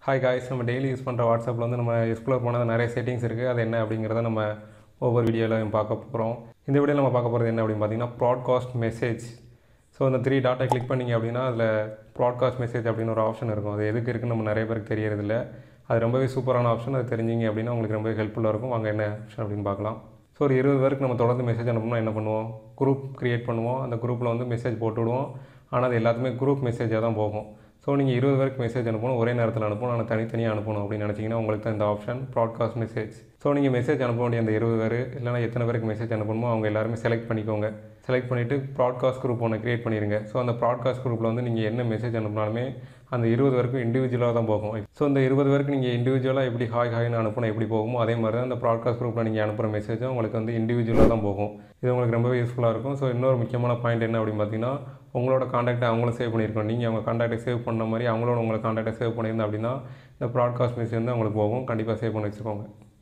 hi guys நம்ம daily use பண்ணுற வாட்ஸ்அப்பில் வந்து நம்ம எக்ஸ்ப்ளோர் பண்ணாத நிறைய செட்டிங்ஸ் இருக்குது அது என்ன அப்படிங்கிறத நம்ம ஒவ்வொரு வீடியோவில் பார்க்க போகிறோம் இந்த வீடியோவில் நம்ம பார்க்க போகிறது என்ன அப்படின்னு பார்த்தீங்கன்னா ப்ராட்காஸ்ட் மெசேஜ் ஸோ அந்த த்ரீ டாட்டை கிளிக் பண்ணிங்க அப்படின்னா அதில் ப்ராட்காஸ்ட் மெசேஜ் அப்படின்னு ஒரு ஆப்ஷன் இருக்கும் அது எதுக்கு இருக்குன்னு நம்ம நிறைய பேருக்கு தெரியறதில்ல அது ரொம்பவே சூப்பரான ஆப்ஷன் அது தெரிஞ்சிங்க அப்படின்னா உங்களுக்கு ரொம்பவே ஹெல்ப்ஃபுல்லாக இருக்கும் வாங்க என்ன ஆப்ஷன் அப்படின்னு பார்க்கலாம் ஸோ ஒரு இருபது பேருக்கு நம்ம தொடர்ந்து மெசேஜ் அனுப்பணும்னா என்ன பண்ணுவோம் குரூப் க்ரியேட் பண்ணுவோம் அந்த குரூப்பில் வந்து மெசேஜ் போட்டு விடுவோம் ஆனால் அது எல்லாத்துமே குரூப் மெசேஜாக தான் போகும் ஸோ நீங்கள் இருபது பேருக்கு மெசேஜ் அனுப்பணும் ஒரே நேரத்தில் அனுப்பணும் ஆனால் தனித்தனியாக அனுப்பணும் அப்படின்னு நினச்சிங்கன்னா உங்களுக்கு தான் இந்த ஆப்ஷன் ப்ராட்காஸ்ட் மெசேஜ் ஸோ நீங்கள் மெசேஜ் அனுப்ப வேண்டிய அந்த இருபது பேர் இல்லைனா எத்தனை பேருக்கு மெசேஜ் அனுப்பணுமோ அவங்க எல்லாருமே செலக்ட் பண்ணிக்கோங்க செலக்ட் பண்ணிவிட்டு ப்ராட்காஸ்ட் குரூப் ஒன்று க்ரியேட் பண்ணிடுங்க ஸோ அந்த ப்ராட்காஸ்ட் குரூப்பில் வந்து நீங்கள் என்ன மெசேஜ் அனுப்பினாலுமே அந்த இருபது பேருக்கும் இண்டிவிஜுவலாக தான் போகும் ஸோ இந்த இருபது பேருக்கு நீங்கள் இண்டிவிஜுவலாக எப்படி ஹாய் ஹாய்னு அனுப்பணும் எப்படி போகுமோ அதே மாதிரி தான் அந்த ப்ராட்காஸ்ட் குரூப்பில் நீங்கள் அனுப்புகிற மெசேஜும் உங்களுக்கு வந்து இண்டிவிஜுவலாக தான் போகும் இது உங்களுக்கு ரொம்பவே யூஸ்ஃபுல்லாக இருக்கும் ஸோ இன்னொரு முக்கியமான பாயிண்ட் என்ன அப்படின்னு பார்த்தீங்கன்னா உங்களோட காண்டாக்டை அவங்களும் சேவ் பண்ணியிருக்கோம் நீங்கள் அவங்க காண்டாக்டை சேவ் பண்ண மாதிரி அவங்களோட உங்களை காண்டாக்டை சேவ் பண்ணியிருந்தேன் அப்படின்னா இந்த ப்ராட்காஸ்ட் மெசேஜ் வந்து அவங்களுக்கு போகும் கண்டிப்பாக சேவ் பண்ணி வச்சுக்கோங்க